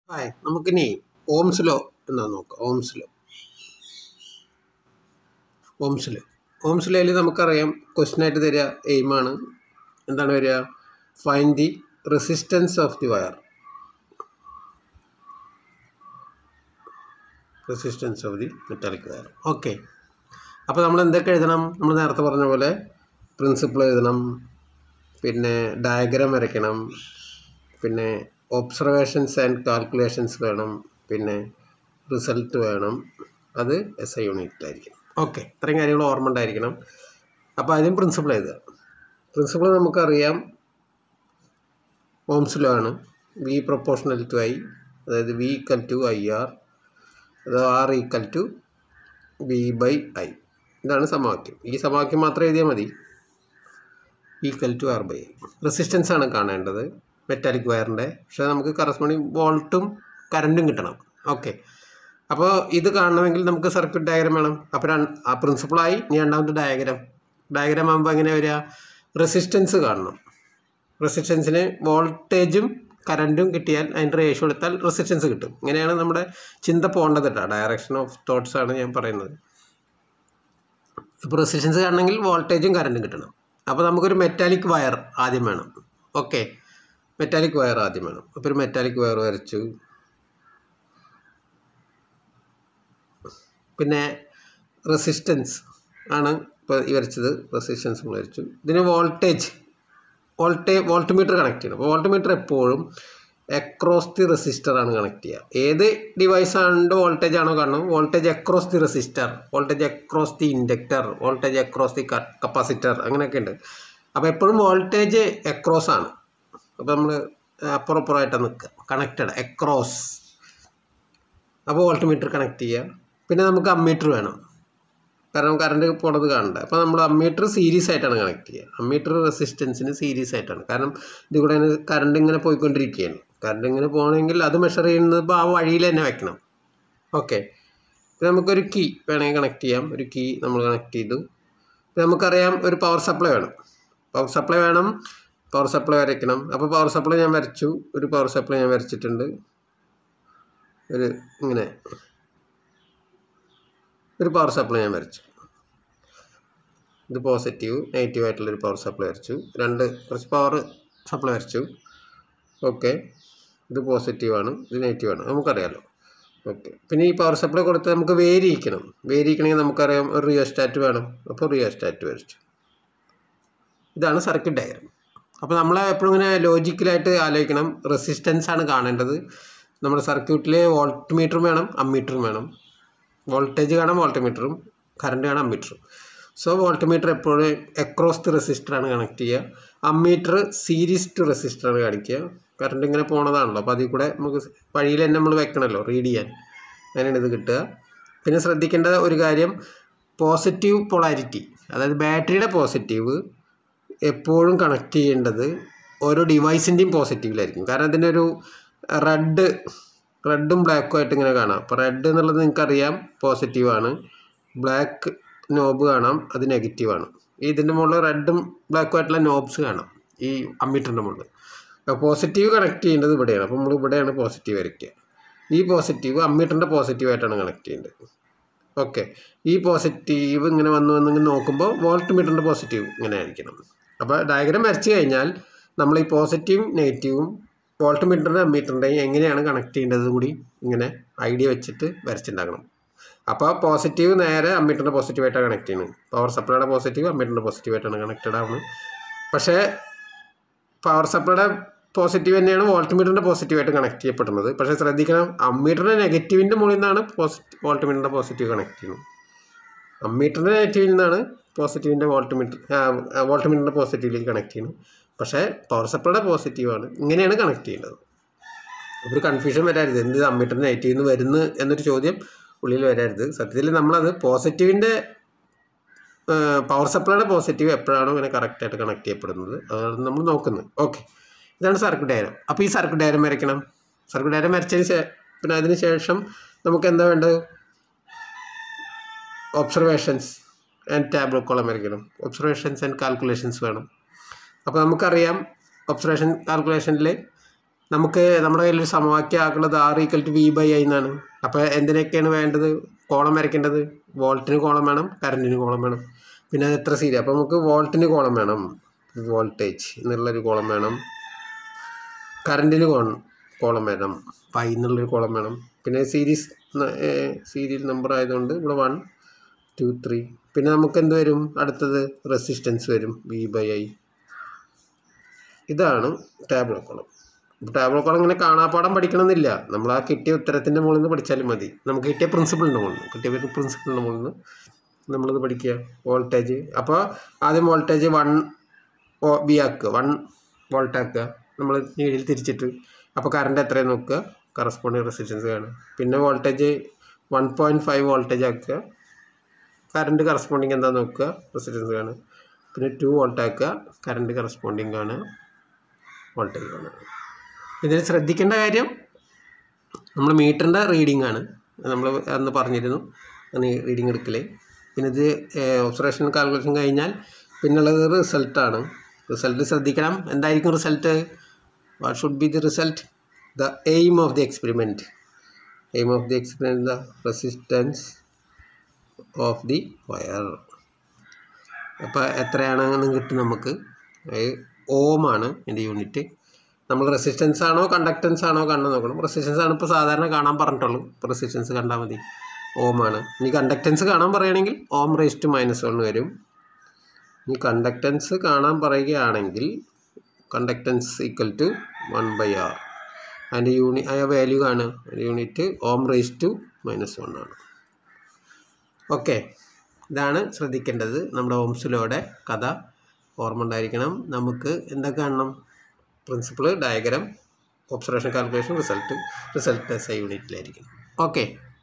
hi നമുക്കിനി Ohm's law എന്നാ നോക്കാം Ohm's law Ohm's law Ohm's ലോയിൽ നമുക്കറിയാം ക്വസ്റ്റ്യൻ ആയിട്ട് തരിക എയിമാണ് എന്താണ് വരിക find the resistance of the wire resistance of the metallic wire okay അപ്പോൾ നമ്മൾ എന്തൊക്കെ എഴുതണം നമ്മൾ നേരത്തെ പറഞ്ഞ പോലെ പ്രിൻസിപ്പിൾ എഴുതണം പിന്നെ ഡയഗ്രാം വരയ്ക്കണം പിന്നെ ഒബ്സർവേഷൻസ് ആൻഡ് കാൽക്കുലേഷൻസ് വേണം പിന്നെ റിസൾട്ട് വേണം അത് എസ് ഐ യൂണിറ്റിലായിരിക്കും ഓക്കെ ഇത്രയും കാര്യങ്ങൾ ഓർമ്മ ഉണ്ടായിരിക്കണം അപ്പോൾ ആദ്യം പ്രിൻസിപ്പിൾ എഴുതുക പ്രിൻസിപ്പിൾ നമുക്കറിയാം ഓംസ് ലോ ആണ് വി പ്രൊപ്പോർഷണൽ ടു ഐ അതായത് V equal to I R അത് R equal to V by I ഇതാണ് സമവാക്യം ഈ സമവാക്യം മാത്രം എഴുതിയാൽ മതി equal to R by I resistance ആണ് കാണേണ്ടത് മെറ്റാലിക് വയറിൻ്റെ പക്ഷേ നമുക്ക് കറസ്പോണ്ടിങ് വോൾട്ടും കറൻറ്റും കിട്ടണം ഓക്കെ അപ്പോൾ ഇത് കാണണമെങ്കിൽ നമുക്ക് സർക്യൂട്ട് ഡയഗ്രാം വേണം അപ്പോൾ ആ പ്രിൻസിപ്പിളായി ഇനി രണ്ടാമത്തെ ഡയഗ്രാം ഡയഗ്രാം ആകുമ്പോൾ എങ്ങനെ വരിക റെസിസ്റ്റൻസ് കാണണം റെസിസ്റ്റൻസിന് വോൾട്ടേജും കറൻറ്റും കിട്ടിയാൽ അതിൻ്റെ റേഷ്യോ എടുത്താൽ റെസിസ്റ്റൻസ് കിട്ടും ഇങ്ങനെയാണ് നമ്മുടെ ചിന്ത പോകേണ്ടത് കേട്ടോ ഡയറക്ഷൻ ഓഫ് തോട്ട്സ് ആണ് ഞാൻ പറയുന്നത് ഇപ്പോൾ റെസിസ്റ്റൻസ് കാണണമെങ്കിൽ വോൾട്ടേജും കറൻറ്റും കിട്ടണം അപ്പോൾ നമുക്കൊരു മെറ്റാലിക് വയർ ആദ്യം വേണം ഓക്കെ മെറ്റാലിക് വയർ ആദ്യം വേണം അപ്പോൾ ഒരു മെറ്റാലിക് വയർ വരച്ചു പിന്നെ റെസിസ്റ്റൻസ് ആണ് ഇപ്പോൾ ഈ വരച്ചത് റെസിസ്റ്റൻസ് നമ്മൾ വരച്ചു ഇതിന് വോൾട്ടേജ് വോൾട്ടേ വോൾട്ട് മീറ്റർ കണക്ട് ചെയ്യണം അപ്പോൾ വോൾട്ട് മീറ്റർ എപ്പോഴും അക്രോസ് ദി റെസിസ്റ്റർ ആണ് കണക്ട് ചെയ്യുക ഏത് ഡിവൈസ് ആണ്ട് വോൾട്ടേജ് ആണോ കാണും voltage across the resistor voltage across the inductor voltage across the capacitor അങ്ങനെയൊക്കെ ഉണ്ട് അപ്പോൾ എപ്പോഴും വോൾട്ടേജ് അക്രോസ് ആണ് അപ്പോൾ നമ്മൾ അപ്പുറം അപ്പുറമായിട്ട് നിൽക്കുക കണക്റ്റഡ് അക്രോസ് അപ്പോൾ വോൾട്ട് മീറ്റർ കണക്ട് ചെയ്യുക പിന്നെ നമുക്ക് അമ്മീറ്റർ വേണം കാരണം കറണ്ട് പോണത് കാണണ്ട അപ്പോൾ നമ്മൾ അമ്മീറ്റർ സീരീസ് ആയിട്ടാണ് കണക്ട് ചെയ്യുക അമ്മീറ്റർ റെസിസ്റ്റൻസിന് സീരീസ് ആയിട്ടാണ് കാരണം ഇത് കൂടെ കറണ്ട് ഇങ്ങനെ പോയിക്കൊണ്ടിരിക്കുകയാണ് കറണ്ട് ഇങ്ങനെ പോകണമെങ്കിൽ അത് മെഷർ ചെയ്യുന്നത് ഇപ്പോൾ ആ വഴിയിൽ തന്നെ വെക്കണം ഓക്കെ പിന്നെ നമുക്കൊരു കീ വേണമെങ്കിൽ കണക്ട് ചെയ്യാം ഒരു കീ നമ്മൾ കണക്ട് ചെയ്തു പിന്നെ നമുക്കറിയാം ഒരു പവർ സപ്ലൈ വേണം പവർ സപ്ലൈ വേണം പവർ സപ്ലൈ വരയ്ക്കണം അപ്പോൾ പവർ സപ്ലൈ ഞാൻ വരച്ചു ഒരു പവർ സപ്ലൈ ഞാൻ വരച്ചിട്ടുണ്ട് ഒരു ഇങ്ങനെ ഒരു പവർ സപ്ലൈ ഞാൻ വരച്ചു ഇത് പോസിറ്റീവ് നെഗറ്റീവ് ആയിട്ടുള്ളൊരു പവർ സപ്ലൈ വരച്ചു രണ്ട് കുറച്ച് പവർ സപ്ലൈ വരച്ചു ഓക്കെ ഇത് പോസിറ്റീവാണ് ഇത് നെഗറ്റീവാണ് നമുക്കറിയാലോ ഓക്കെ പിന്നെ ഈ പവർ സപ്ലൈ കൊടുത്ത് നമുക്ക് വേരിയിക്കണം വേരിയിക്കണമെങ്കിൽ നമുക്കറിയാം ഒരു റിയോസ്റ്റാറ്റ് വേണം അപ്പോൾ റിയോസ്റ്റാറ്റ് വരച്ചു ഇതാണ് സർക്യൂട്ട് ഡയഗ്രാം അപ്പോൾ നമ്മൾ എപ്പോഴും ഇങ്ങനെ ലോജിക്കലായിട്ട് ആലോചിക്കണം റെസിസ്റ്റൻസ് ആണ് കാണേണ്ടത് നമ്മുടെ സർക്യൂട്ടിൽ വോൾട്ട് മീറ്ററും വേണം അമ്മീറ്ററും വേണം വോൾട്ടേജ് കാണാം വോൾട്ട് മീറ്ററും കറണ്ട് കാണാം അമ്മീറ്ററും സോ വോൾട്ട് മീറ്റർ എപ്പോഴും അക്രോസ് ദി റെസിസ്റ്ററാണ് കണക്ട് ചെയ്യുക അമ്മീറ്റർ സീരീസ് ടു റെസിസ്റ്ററാണ് കാണിക്കുക കറണ്ട് ഇങ്ങനെ പോണതാണല്ലോ അപ്പോൾ അതിൽ കൂടെ നമുക്ക് വഴിയിൽ തന്നെ നമ്മൾ വെക്കണമല്ലോ റീഡ് ചെയ്യാൻ അങ്ങനെയാണ് ഇത് കിട്ടുക പിന്നെ ശ്രദ്ധിക്കേണ്ട ഒരു കാര്യം പോസിറ്റീവ് പൊളാരിറ്റി അതായത് ബാറ്ററിയുടെ പോസിറ്റീവ് എപ്പോഴും കണക്ട് ചെയ്യേണ്ടത് ഓരോ ഡിവൈസിൻ്റെയും പോസിറ്റീവിലായിരിക്കും കാരണം അതിൻ്റെ ഒരു റെഡ് റെഡും ബ്ലാക്കും ആയിട്ട് ഇങ്ങനെ കാണാം അപ്പോൾ റെഡ് എന്നുള്ളത് നിങ്ങൾക്കറിയാം പോസിറ്റീവാണ് ബ്ലാക്ക് നോബ് കാണാം അത് നെഗറ്റീവാണ് ഈ ഇതിൻ്റെ മുകളിൽ റെഡും ബ്ലാക്കും ആയിട്ടുള്ള നോബ്സ് കാണാം ഈ അമ്മീറ്ററിൻ്റെ മുകളിൽ അപ്പോൾ പോസിറ്റീവ് കണക്ട് ചെയ്യേണ്ടത് ഇവിടെയാണ് അപ്പോൾ നമ്മൾ ഇവിടെയാണ് പോസിറ്റീവ് വരയ്ക്കുക ഈ പോസിറ്റീവ് അമ്മീറ്ററിൻ്റെ പോസിറ്റീവായിട്ടാണ് കണക്ട് ചെയ്യേണ്ടത് ഓക്കെ ഈ പോസിറ്റീവ് ഇങ്ങനെ വന്ന് വന്ന് ഇങ്ങനെ നോക്കുമ്പോൾ വോൾട്ട് മീറ്ററിൻ്റെ പോസിറ്റീവ് ഇങ്ങനെ ആയിരിക്കണം അപ്പോൾ ഡയഗ്രാം വരച്ച് കഴിഞ്ഞാൽ നമ്മൾ ഈ പോസിറ്റീവും നെഗറ്റീവും വോൾട്ട് മീറ്ററിൻ്റെ അമ്മീറ്ററിൻ്റെയും എങ്ങനെയാണ് കണക്ട് ചെയ്യേണ്ടത് കൂടി ഇങ്ങനെ ഐഡിയ വെച്ചിട്ട് വരച്ചിട്ടുണ്ടാക്കണം അപ്പോൾ പോസിറ്റീവ് നേരെ അമ്മീറ്ററിൻ്റെ പോസിറ്റീവായിട്ടാണ് കണക്ട് ചെയ്യുന്നത് പവർ സപ്ലൈയുടെ പോസിറ്റീവ് അമ്മീറ്ററിൻ്റെ പോസിറ്റീവായിട്ടാണ് കണക്റ്റഡ് ആവുന്നത് പക്ഷേ പവർ സപ്ലൈയുടെ പോസിറ്റീവ് തന്നെയാണ് വോൾട്ട് മീറ്ററിൻ്റെ പോസിറ്റീവായിട്ട് കണക്ട് ചെയ്യപ്പെടുന്നത് പക്ഷേ ശ്രദ്ധിക്കണം അമ്മീറ്ററിൻ്റെ നെഗറ്റീവിൻ്റെ മുകളിൽ നിന്നാണ് പോസിറ്റീവ് വോൾട്ട് മീറ്ററിൻ്റെ പോസിറ്റീവ് കണക്ട് ചെയ്യുന്നത് അമ്മീറ്ററിൻ്റെ നെഗറ്റീവിൽ നിന്നാണ് പോസിറ്റീവിൻ്റെ വോൾട്ട് മീറ്റർ വോൾട്ട് മീറ്ററിൻ്റെ പോസിറ്റീവിലേക്ക് കണക്ട് ചെയ്യുന്നത് പക്ഷേ പവർ സപ്ലൈയുടെ പോസിറ്റീവാണ് ഇങ്ങനെയാണ് കണക്ട് ചെയ്യേണ്ടത് ഒരു കൺഫ്യൂഷൻ വരരുത് എന്ത് അമ്മീറ്റർ നെഗറ്റീവ് നിന്ന് വരുന്നു എന്നൊരു ചോദ്യം ഉള്ളിൽ വരരുത് സത്യത്തിൽ നമ്മളത് പോസിറ്റീവിൻ്റെ പവർ സപ്ലൈയുടെ പോസിറ്റീവ് എപ്പോഴാണോ ഇങ്ങനെ കറക്റ്റായിട്ട് കണക്ട് ചെയ്യപ്പെടുന്നത് അതാണ് നമ്മൾ നോക്കുന്നത് ഓക്കെ ഇതാണ് സർക്യൂട്ട് ഡയഗ്രാം അപ്പോൾ ഈ സർക്യൂട്ട് ഡയഗ്രാം വരയ്ക്കണം സർക്യൂട്ട് ഡയഗ്രാം വരച്ചതിന് ശേഷം പിന്നെ അതിന് ശേഷം നമുക്ക് എന്താ വേണ്ടത് ഒബ്സർവേഷൻസ് ആൻഡ് ടാബ്ലോ കോളം വരയ്ക്കണം ഒബ്സർവേഷൻസ് ആൻഡ് കാൽക്കുലേഷൻസ് വേണം അപ്പോൾ നമുക്കറിയാം ഒബ്സർവേഷൻ കാൽക്കുലേഷനിൽ നമുക്ക് നമ്മുടെ കയ്യിലൊരു സമവാക്യം ആക്കുള്ളത് R equal to V by I എന്നാണ് അപ്പോൾ എന്തിനൊക്കെയാണ് വേണ്ടത് കോളം വരയ്ക്കേണ്ടത് വോൾട്ടിന് കോളം വേണം കറണ്ടിന് കോളം വേണം പിന്നെ അത് എത്ര സീരി അപ്പോൾ നമുക്ക് വോൾട്ടിന് കോളം വേണം വോൾട്ടേജ് എന്നുള്ളൊരു കോളം വേണം കറണ്ടിന് കോളം കോളം വേണം പൈ എന്നുള്ളൊരു കോളം വേണം പിന്നെ സീരീസ് സീരിയൽ നമ്പർ ആയതുകൊണ്ട് ഇവിടെ വൺ ടു ത്രീ പിന്നെ നമുക്ക് എന്ത് വരും അടുത്തത് റെസിസ്റ്റൻസ് വരും വി ബൈ ഐ ഇതാണ് ടാബ്ലോ കോളം ടാബ്ലോ കോളം ഇങ്ങനെ കാണാപ്പാടം പഠിക്കണമെന്നില്ല നമ്മൾ ആ കിട്ടിയ ഉത്തരത്തിൻ്റെ മുകളിൽ നിന്ന് പഠിച്ചാലും മതി നമുക്ക് കിട്ടിയ പ്രിൻസിപ്പിളിൻ്റെ മുകളിൽ നിന്ന് കിട്ടിയ പ്രിൻസിപ്പിളിൻ്റെ മുകളിൽ നിന്ന് നമ്മളിത് പഠിക്കുക വോൾട്ടേജ് അപ്പോൾ ആദ്യം വോൾട്ടേജ് വൺ ബി ആക്കുക വൺ വോൾട്ട് ആക്കുക നമ്മൾ നീഡിൽ തിരിച്ചിട്ട് അപ്പോൾ കറണ്ട് എത്രയാണ് നോക്കുക കറസ്പോണ്ടിങ് റെസിസ്റ്റൻസ് കാണുക പിന്നെ voltage one point five voltage ആക്കുക കറണ്ട് കറസ്പോണ്ടിങ് എന്താ നോക്കുക റെസിസ്റ്റൻസ് കാണുക പിന്നെ ടു വോൾട്ട് ആക്കുക കറണ്ട് കറസ്പോണ്ടിങ് ആണ് വോൾട്ടേജ് കാണുക ഇതിൽ ശ്രദ്ധിക്കേണ്ട കാര്യം നമ്മൾ മീറ്ററിൻ്റെ റീഡിംഗ് ആണ് നമ്മൾ അന്ന് പറഞ്ഞിരുന്നു അന്ന് റീഡിംഗ് എടുക്കൽ പിന്നെ ഇത് ഒബ്സർവേഷൻ കാൽക്കുലേഷൻ കഴിഞ്ഞാൽ പിന്നുള്ളത് റിസൾട്ടാണ് റിസൾട്ട് ശ്രദ്ധിക്കണം എന്തായിരിക്കും result what should be the result the aim of the experiment aim of the experiment the resistance of the wire അപ്പോൾ എത്രയാണെന്ന് കിട്ടും നമുക്ക് ഓമാണ് എൻ്റെ യൂണിറ്റ് നമ്മൾ റെസിസ്റ്റൻസ് ആണോ കണ്ടക്റ്റൻസ് ആണോ കണ്ടു നോക്കണം റെസിസ്റ്റൻസ് ആണ് ഇപ്പോൾ സാധാരണ കാണാൻ പറഞ്ഞിട്ടുള്ളൂ ഇപ്പോൾ റെസിസ്റ്റൻസ് കണ്ടാൽ മതി ഓമാണ് ഇനി കണ്ടക്റ്റൻസ് കാണാൻ പറയുകയാണെങ്കിൽ ഓം റേസ്റ്റ് മൈനസ് വൺ വരും ഇനി കണ്ടക്റ്റൻസ് കാണാൻ പറയുകയാണെങ്കിൽ conductance equal to one by R അതിൻ്റെ യൂണി ആ വാല്യൂ ആണ് അതിൻ്റെ unit ohm raise to minus one ആണ് ഓക്കെ ഇതാണ് ശ്രദ്ധിക്കേണ്ടത് നമ്മുടെ ഓംസിലോടെ കഥ ഓർമ്മ ഉണ്ടായിരിക്കണം നമുക്ക് എന്തൊക്കെ കാണണം principle diagram observation calculation result result S I യൂണിറ്റിലായിരിക്കും ഓക്കെ